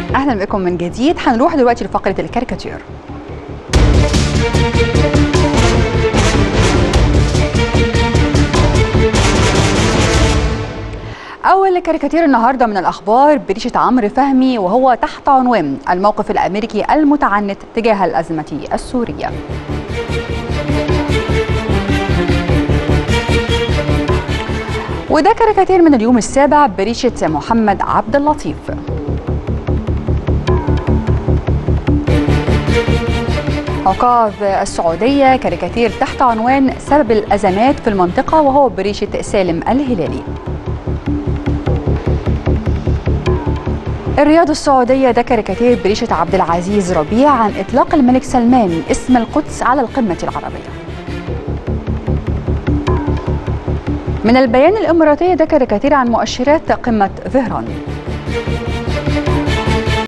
اهلا بكم من جديد هنروح دلوقتي لفقره الكاريكاتير أول كاريكاتير النهارده من الأخبار بريشة عمرو فهمي وهو تحت عنوان الموقف الأمريكي المتعنت تجاه الأزمة السورية. وده كاريكاتير من اليوم السابع بريشة محمد عبد اللطيف. عقاب السعودية كاريكاتير تحت عنوان سبب الأزمات في المنطقة وهو بريشة سالم الهلالي. الرياض السعودية ده كاريكاتير بريشة عبد العزيز ربيع عن إطلاق الملك سلمان اسم القدس على القمة العربية من البيان الإماراتي ده كاريكاتير عن مؤشرات قمة ظهران